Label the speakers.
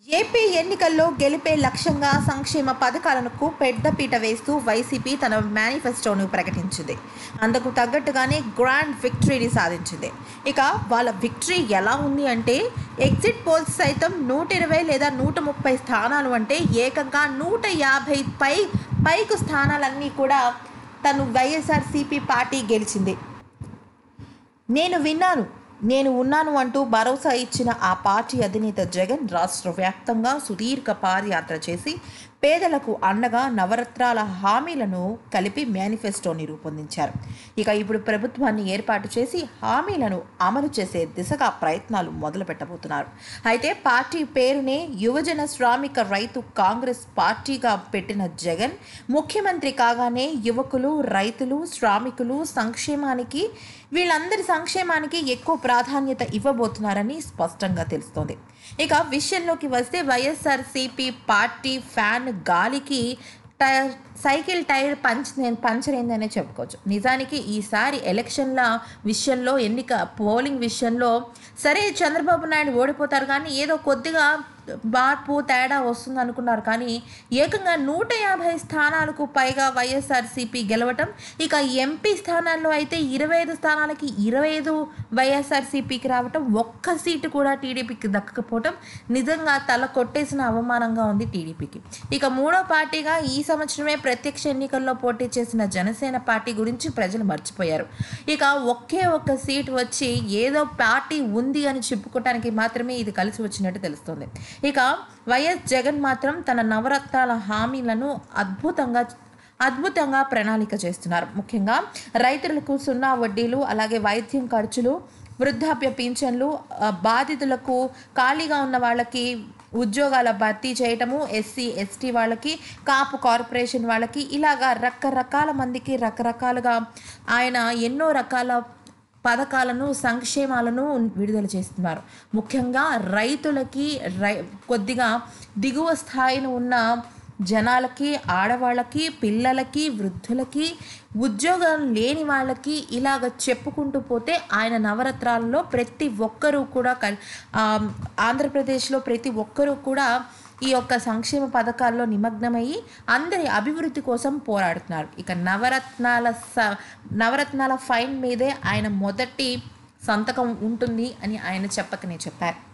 Speaker 1: AP ఎన్నికల్లో గెలిపే లక్ష్యంగా సంక్షేమ పథకాలకు పెద్దపీట వేస్తూ వైసీపీ తన మేనిఫెస్టోను ప్రకటించింది అందుకు తగ్గట్టుగానే గ్రాండ్ విక్టరీని సాధించింది ఇక వాళ్ళ విక్టరీ ఎలా ఉంది అంటే ఎగ్జిట్ పోల్స్ సైతం నూట ఇరవై లేదా నూట ముప్పై స్థానాలు అంటే ఏకంగా నూట యాభై పై పైకు స్థానాలన్నీ కూడా తను వైఎస్ఆర్సీపీ పార్టీ గెలిచింది నేను విన్నాను నేను ఉన్నాను అంటూ భరోసా ఇచ్చిన ఆ పార్టీ అధినేత జగన్ రాష్ట్ర వ్యాప్తంగా సుదీర్ఘ పాదయాత్ర చేసి పేదలకు అండగా నవరత్నాల హామీలను కలిపి మేనిఫెస్టోని రూపొందించారు ఇక ఇప్పుడు ప్రభుత్వాన్ని ఏర్పాటు చేసి హామీలను అమలు చేసే దిశగా ప్రయత్నాలు మొదలు పెట్టబోతున్నారు అయితే పార్టీ పేరునే యువజన శ్రామిక రైతు కాంగ్రెస్ పార్టీగా పెట్టిన జగన్ ముఖ్యమంత్రి కాగానే యువకులు రైతులు శ్రామికులు సంక్షేమానికి వీళ్ళందరి సంక్షేమానికి ఎక్కువ ప్రాధాన్యత ఇవ్వబోతున్నారని స్పష్టంగా తెలుస్తోంది ఇక విషయంలోకి వస్తే వైఎస్ఆర్సీపీ పార్టీ ఫ్యాన్ గాలికి tyre cycle tyre punch puncture అయిందనే చెప్పుకోవచ్చు నిజానికి ఈసారి ఎలక్షన్ల విషయంలో ఎన్నిక పోలింగ్ విషయంలో సరే చంద్రబాబు నాయుడు ఓడిపోతారు కానీ ఏదో కొద్దిగా మార్పు తేడా వస్తుంది అనుకున్నారు కానీ ఏకంగా నూట యాభై స్థానాలకు పైగా వైఎస్ఆర్సీపీ గెలవటం ఇక ఎంపీ స్థానాల్లో అయితే ఇరవై ఐదు స్థానాలకి ఇరవై ఐదు వైఎస్ఆర్సీపీకి రావటం ఒక్క సీటు కూడా టీడీపీకి దక్కకపోవటం నిజంగా తల కొట్టేసిన అవమానంగా ఉంది టీడీపీకి ఇక మూడో పార్టీగా ఈ సంవత్సరమే ప్రత్యక్ష ఎన్నికల్లో పోటీ చేసిన జనసేన పార్టీ గురించి ప్రజలు మర్చిపోయారు ఇక ఒకే ఒక్క సీటు వచ్చి ఏదో పార్టీ ఉంది అని చెప్పుకోవటానికి మాత్రమే ఇది కలిసి వచ్చినట్టు తెలుస్తుంది ఇక వైఎస్ జగన్ మాత్రం తన నవరత్నాల హామీలను అద్భుతంగా అద్భుతంగా ప్రణాళిక చేస్తున్నారు ముఖ్యంగా రైతులకు సున్నా వడ్డీలు అలాగే వైద్యం ఖర్చులు వృద్ధాప్య పింఛన్లు ఆ, బాధితులకు ఖాళీగా ఉన్న వాళ్ళకి ఉద్యోగాల భర్తీ చేయటము ఎస్సీ ఎస్టీ వాళ్ళకి కాపు కార్పొరేషన్ వాళ్ళకి ఇలాగా రకరకాల మందికి రకరకాలుగా ఆయన ఎన్నో రకాల పథకాలను సంక్షేమాలను విడుదల చేస్తున్నారు ముఖ్యంగా రైతులకి రై కొద్దిగా దిగువ స్థాయిన ఉన్న జనాలకి ఆడవాళ్ళకి పిల్లలకి వృద్ధులకి ఉద్యోగం లేని వాళ్ళకి ఇలాగ చెప్పుకుంటూ పోతే ఆయన నవరత్నాలలో ప్రతి ఒక్కరూ కూడా కల్ ఆ, ఆంధ్రప్రదేశ్లో ప్రతి ఒక్కరూ కూడా ఈ యొక్క సంక్షేమ పథకాల్లో నిమగ్నమయ్యి అందరి అభివృద్ధి కోసం పోరాడుతున్నారు ఇక నవరత్నాల స నవరత్నాల ఫైన్ మీదే ఆయన మొదటి సంతకం ఉంటుంది అని ఆయన చెప్పకనే చెప్పారు